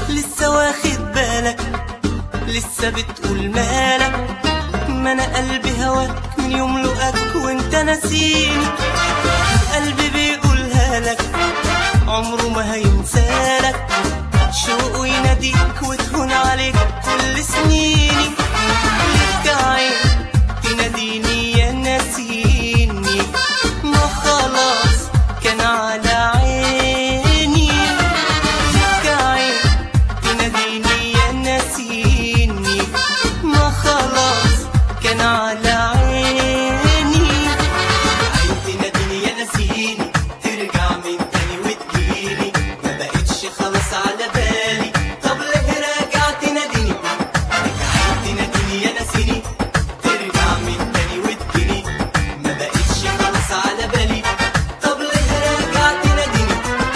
لسه واخد بالك لسه بتقول مالك ما انا قلبي هواك من يوم لقاك وانت ناسيني قلبي بيقولها لك عمره ما هينسالك شوقه يناديك وتهون عليك كل سنيني لك عين تناديني يا ناسيني ما خلاص كان على عيني لك عين تناديني يا ناسيني ما خلاص كان على عيني عين تناديني يا ناسيني ترجع من تاني وتجيلي ما بقتش خلاص على بالي طب ليه راجع تناديني عين تناديني يا ناسيني ترجع من تاني وتجيلي ما بقتش خلاص على بالي طب ليه راجع تناديني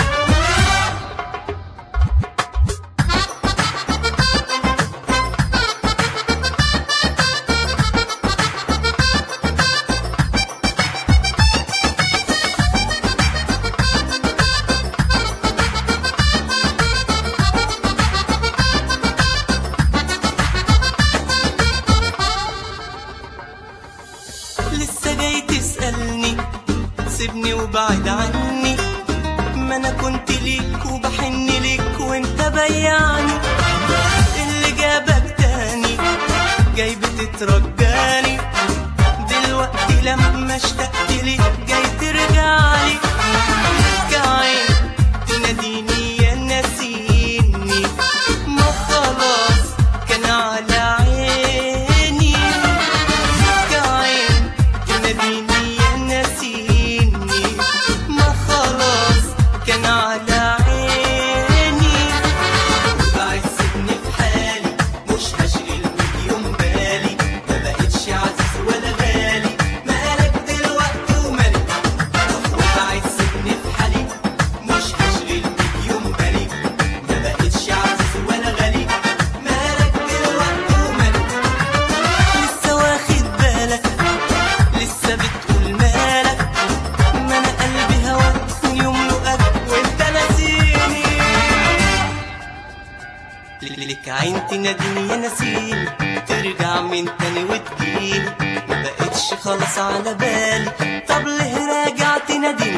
لسه جاي تسألني سيبني وبعد عني ما انا كنت ليك وبحن ليك وانت بيعني اللي جابك تاني جاي بتترجاني دلوقتي لما اشتقت ليك جاي ترجعلي لك عين تناديني يا ناسيني ما خلاص كان على عيني لك عين تناديني يا ناسيني ما خلاص كان على عيني وبعد سيبني في حالي مش هشغل مليون بالي ما بقتش عزيز ولا غالي مالك دلوقتي ومالك وبعد سيبني في حالي مش هشغل مليون بالي ما بقتش عزيز ولا غالي مالك دلوقتي ومالك لسه واخد بالك لسه بتقول مالك ما انا قلبي هواك من يوم لقاك وانت ناسيني لك عين تناديني يا نسيني ترجع من تاني وتجيلي ما بقتش خلاص على بالي طب ليه راجع تناديني